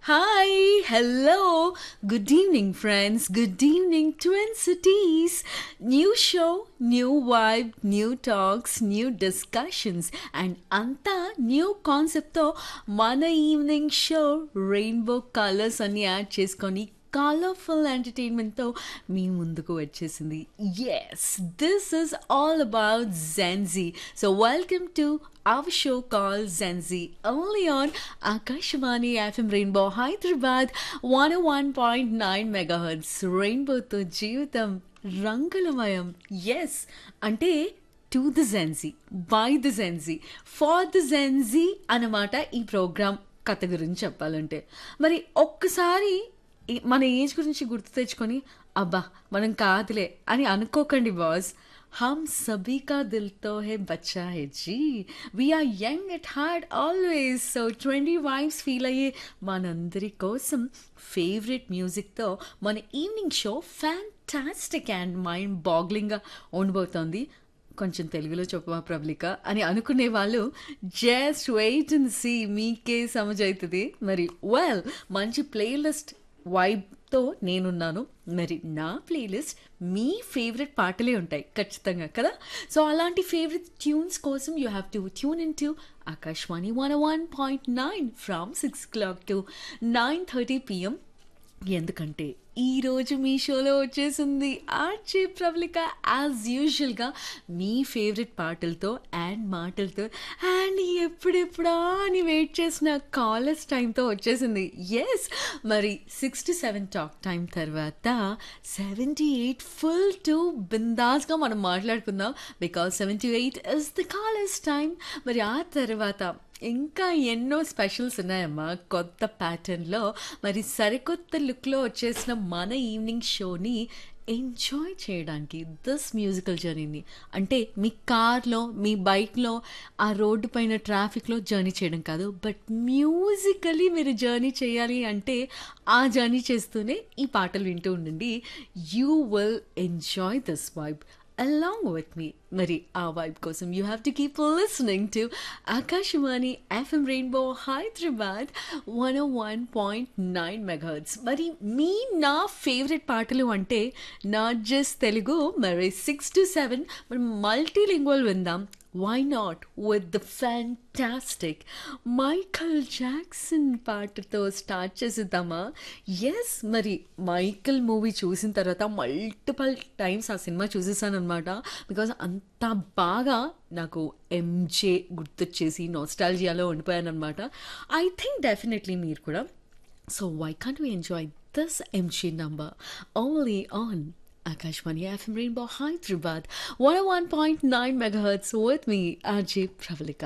Hi, hello, good evening, friends. Good evening, Twin Cities. New show, new vibe, new talks, new discussions, and anta new concept తో మన evening show rainbow colours అన్ని add చేసుకొని colourful ఎంటర్టైన్మెంట్తో మీ ముందుకు వచ్చేసింది yes this is all about gen Z so welcome to our show call gen Z only on Akashvani FM rainbow Hyderabad one one point nine megahertz రెయిన్బోతో జీవితం రంగులమయం ఎస్ అంటే to the gen Z by the gen Z for the gen Z అన్నమాట ఈ programme కథ గురించి చెప్పాలంటే మరి ఒక్కసారి ఈ- మన ఏజ్ గురించి గుర్తు తెచ్చుకొని అబ్బా మనం కాదులే అని అనుకోకండి బాస్ హమ్ సభీ కా దిల్తో హే బచ్చా హే జీ we are young at heart always so twenty vibes feel అయ్యే మనందరి కోసం ఫేవరెట్ మ్యూజిక్తో మన evening show fantastic and mind బాగ్లింగ్గా ఉండబోతోంది కొంచెం తెలుగులో చెప్పమా ప్రబలిక అని అనుకునే వాళ్ళు జస్ట్ వెయిట్ అండ్ సీ మీకే సమజవుతుంది మరి వెల్ మంచి ప్లేలిస్ట్ వైబ్తో నేనున్నాను మరి నా ప్లేలిస్ట్ మీ ఫేవరెట్ పాటలే ఉంటాయి ఖచ్చితంగా కదా సో అలాంటి ఫేవరెట్ ట్యూన్స్ కోసం you have to tune in to Akashvani one one point nine from six clock to nine thirty PM ఎందుకంటే ఈరోజు మీ షోలో వచ్చేసింది ఆర్చే ప్రబలిక యాజ్ యూజువల్గా మీ ఫేవరెట్ పాటలతో అండ్ మాటలతో అండ్ ఎప్పుడెప్పుడా అని వెయిట్ చేసిన కాలర్స్ టైంతో వచ్చేసింది ఎస్ మరి six to seven talk time తర్వాత సెవెంటీ ఎయిట్ ఫుల్ టు బిందాస్గా మనం మాట్లాడుకుందాం because seventy eight is the callers time మరి ఆ తర్వాత ఇంకా ఎన్నో స్పెషల్స్ ఉన్నాయమ్మా కొత్త ప్యాటర్న్లో మరి సరికొత్త లుక్లో వచ్చేసిన మన ఈవినింగ్ షోని ఎంజాయ్ చేయడానికి దిస్ మ్యూజికల్ జర్నీని అంటే మీ కార్లో మీ బైక్లో ఆ రోడ్డు పైన ట్రాఫిక్లో జర్నీ చేయడం కాదు బట్ మ్యూజికలీ మీరు జర్నీ చేయాలి అంటే ఆ జర్నీ చేస్తూనే ఈ పాటలు వింటూ ఉండండి you will enjoy this vibe along with me. Mari, our vibe kosam, you have to keep listening to Akashwani FM Rainbow Hyderabad 101.9 megahertz. మరి మీ నా ఫేవరెట్ పాటలు అంటే నాట్ జస్ట్ తెలుగు మరి సిక్స్ టు సెవెన్ మరి మల్టీ లింగ్వల్ విందాం why not with the fantastic Michael Jackson పాటతో start చేసిద్దామా yes మరి మైకల్ మూవీ చూసిన తర్వాత మల్టిపల్ టైమ్స్ ఆ సినిమా చూసేసాను అనమాట బికాజ్ అంత బాగా నాకు ఎంజే గుర్తొచ్చేసి నోస్టాలజియాలో ఉండిపోయాను అనమాట ఐ థింక్ డెఫినెట్లీ మీరు కూడా so why can't we enjoy this MG number only on Akashwani FM Rainbow Hyderabad 101.9 megahertz with me, RJ Pravalika.